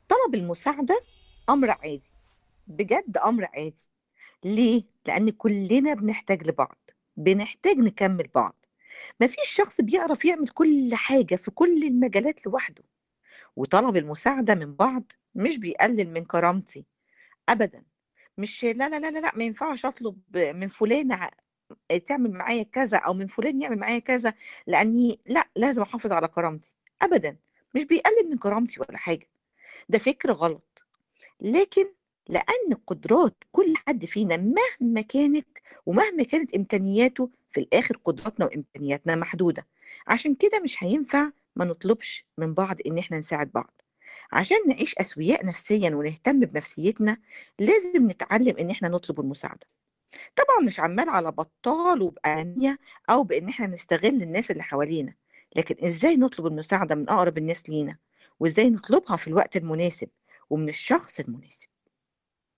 طلب المساعدة أمر عادي، بجد أمر عادي، ليه؟ لأن كلنا بنحتاج لبعض، بنحتاج نكمّل بعض، ما فيش شخص بيعرف يعمل كل حاجة في كل المجالات لوحده، وطلب المساعدة من بعض مش بيقلل من كرامتي أبدًا، مش لا، لا، لا، لا، لأ، ما ينفعش أطلب من فلانة ع تعمل معايا كذا أو من فلان يعمل معايا كذا، لأني لأ، لازم أحافظ على كرامتي، أبدًا، مش بيقلل من كرامتي ولا حاجة، ده فكر غلط، لكن لأن قدرات كل حد فينا مهما كانت ومهما كانت إمكانياته، في الآخر قدراتنا وإمكانياتنا محدودة، عشان كده مش هينفع ما نطلبش من بعض إن إحنا نساعد بعض، عشان نعيش أسوياء نفسيًا ونهتم بنفسيتنا، لازم نتعلم إن إحنا نطلب المساعدة، طبعًا مش عمّال على بطّال وبأنانية أو بإن إحنا نستغل الناس اللي حوالينا، لكن إزاي نطلب المساعدة من أقرب الناس لينا، وإزاي نطلبها في الوقت المناسب ومن الشخص المناسب.